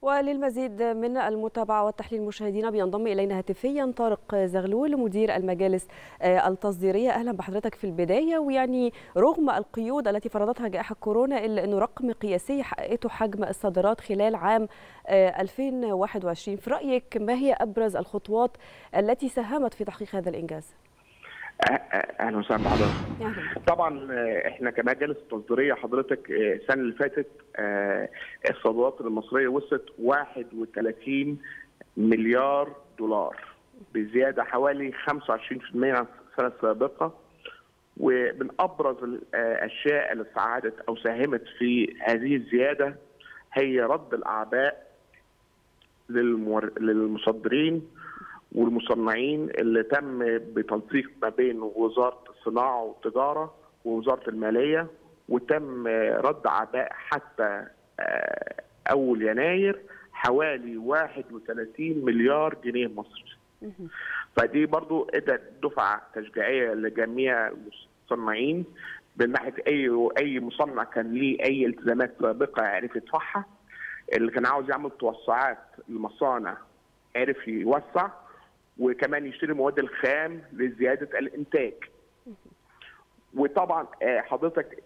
وللمزيد من المتابعة والتحليل مشاهدينا بينضم إلينا هاتفيا طارق زغلول مدير المجالس التصديرية أهلا بحضرتك في البداية ويعني رغم القيود التي فرضتها جائحة كورونا إلا أنه رقم قياسي حققته حجم الصادرات خلال عام 2021 في رأيك ما هي أبرز الخطوات التي ساهمت في تحقيق هذا الإنجاز؟ اهلا وسهلا بحضرتك طبعا احنا كمجالس تصديريه حضرتك السنه اللي فاتت الصادرات المصريه وصلت 31 مليار دولار بزياده حوالي 25% عن السنه السابقه ومن ابرز الاشياء اللي ساعدت او ساهمت في هذه الزياده هي رد الاعباء للمور... للمصدرين والمصنعين اللي تم بتنسيق ما بين وزاره الصناعه والتجاره ووزاره الماليه وتم رد اعباء حتى اول يناير حوالي 31 مليار جنيه مصري. فدي برضو ادت دفعه تشجيعيه لجميع المصنعين من ناحيه اي اي مصنع كان ليه اي التزامات سابقه عرف يدفعها اللي كان عاوز يعمل توسعات للمصانع عرف يوسع وكمان يشتري المواد الخام لزياده الانتاج. وطبعا حضرتك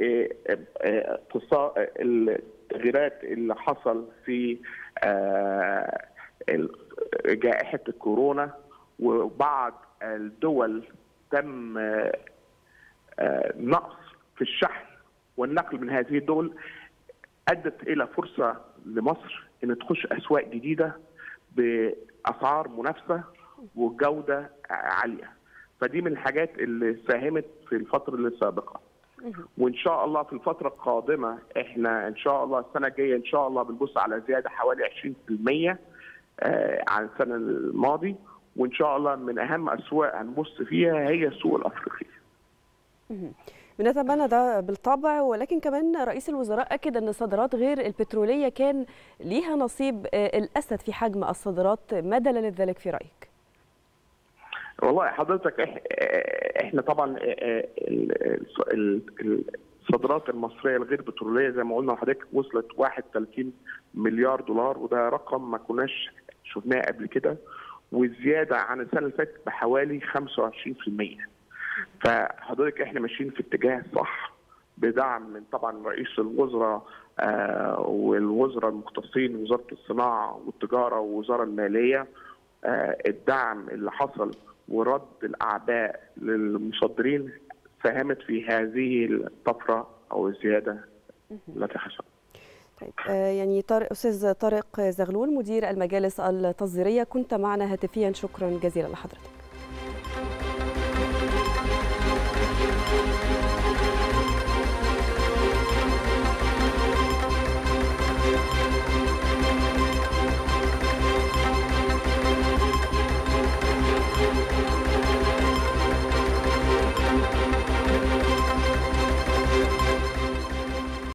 التغييرات اللي حصل في جائحه الكورونا وبعض الدول تم نقص في الشحن والنقل من هذه الدول ادت الى فرصه لمصر ان تخش اسواق جديده باسعار منافسه وجوده عاليه فدي من الحاجات اللي ساهمت في الفتره السابقه وان شاء الله في الفتره القادمه احنا ان شاء الله السنه الجايه ان شاء الله بنبص على زياده حوالي 20% عن السنه الماضي وان شاء الله من اهم اسواق هنبص فيها هي السوق الافريقيه بنتمنى ده بالطبع ولكن كمان رئيس الوزراء اكد ان الصادرات غير البتروليه كان ليها نصيب الاسد في حجم الصادرات ما دلالة ذلك في رايك؟ والله حضرتك احنا طبعا الصادرات المصريه الغير بتروليه زي ما قلنا لحضرتك وصلت 31 مليار دولار وده رقم ما كناش شفناه قبل كده والزياده عن السنه اللي فاتت بحوالي 25%. فحضرتك احنا ماشيين في اتجاه صح بدعم من طبعا رئيس الوزراء آه والوزراء المختصين وزاره الصناعه والتجاره والوزاره الماليه آه الدعم اللي حصل ورد الاعباء للمصدرين ساهمت في هذه الطفره او الزياده التي حصلت. طيب يعني طارق استاذ طارق زغلول مدير المجالس التصديريه كنت معنا هاتفيا شكرا جزيلا لحضرتك.